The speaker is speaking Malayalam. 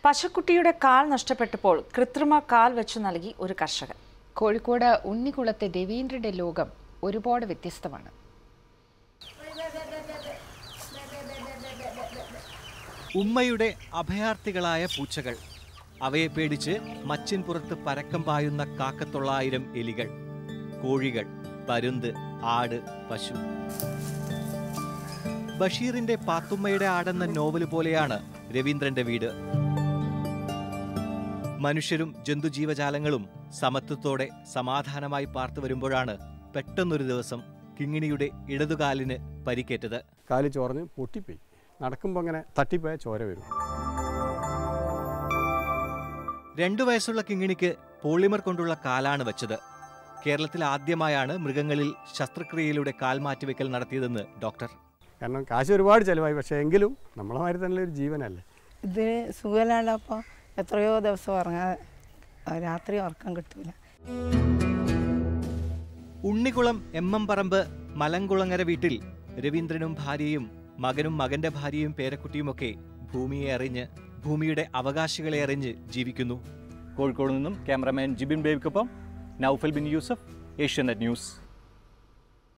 പശുക്കുട്ടിയുടെ കാൽ നഷ്ടപ്പെട്ടപ്പോൾ കൃത്രിമ കാൽ വെച്ചു നൽകി ഒരു കർഷകൻ കോഴിക്കോട് ഉണ്ണിക്കുളത്തെ രവീന്ദ്രന്റെ ലോകം ഒരുപാട് വ്യത്യസ്തമാണ് ഉമ്മയുടെ അഭയാർത്ഥികളായ പൂച്ചകൾ അവയെ പേടിച്ച് മച്ചിൻ പുറത്ത് പരക്കം പായുന്ന കാക്കത്തൊള്ളായിരം എലികൾ കോഴികൾ പരുന്ത് ആട് പശു ബഷീറിന്റെ പാത്തുമ്മയുടെ ആടെന്ന നോവൽ പോലെയാണ് രവീന്ദ്രന്റെ വീട് മനുഷ്യരും ജന്തുജീവജാലങ്ങളും സമത്വത്തോടെ സമാധാനമായി പാർത്തു വരുമ്പോഴാണ് പെട്ടെന്നൊരു ദിവസം കിങ്ങിണിയുടെ ഇടതുകാലിന് പരിക്കേറ്റത് കാല് ചോർന്ന് പൊട്ടിപ്പോയി നടക്കുമ്പോൾ അങ്ങനെ തട്ടിപ്പോയാൽ ചോര വരും രണ്ടു വയസ്സുള്ള കിങ്ങിണിക്ക് പോളിമർ കൊണ്ടുള്ള കാലാണ് വെച്ചത് കേരളത്തിൽ ആദ്യമായാണ് മൃഗങ്ങളിൽ ശസ്ത്രക്രിയയിലൂടെ കാൽ മാറ്റിവെക്കൽ നടത്തിയതെന്ന് ഡോക്ടർ കാരണം കാശ് ഒരുപാട് ചിലവായി പക്ഷേ എങ്കിലും നമ്മളെ മാതിരി തന്നെ ഒരു ജീവനല്ലേ ഇതിന് സുഖമില്ലാണ്ടപ്പോൾ എത്രയോ ദിവസം ഉറങ്ങാതെ രാത്രി ഉറക്കം കിട്ടൂല ഉണ്ണിക്കുളം എം എം പറമ്പ് മലങ്കുളങ്ങര വീട്ടിൽ രവീന്ദ്രനും ഭാര്യയും മകനും മകന്റെ ഭാര്യയും പേരക്കുട്ടിയുമൊക്കെ ഭൂമിയെ അറിഞ്ഞ് ഭൂമിയുടെ അവകാശികളെ അറിഞ്ഞ് ജീവിക്കുന്നു കോഴിക്കോട് നിന്നും ക്യാമറാമാൻ ജിബിൻ ബേബിക്കൊപ്പം നൌഫൽ ബിൻ യൂസഫ് ഏഷ്യാനെറ്റ് ന്യൂസ്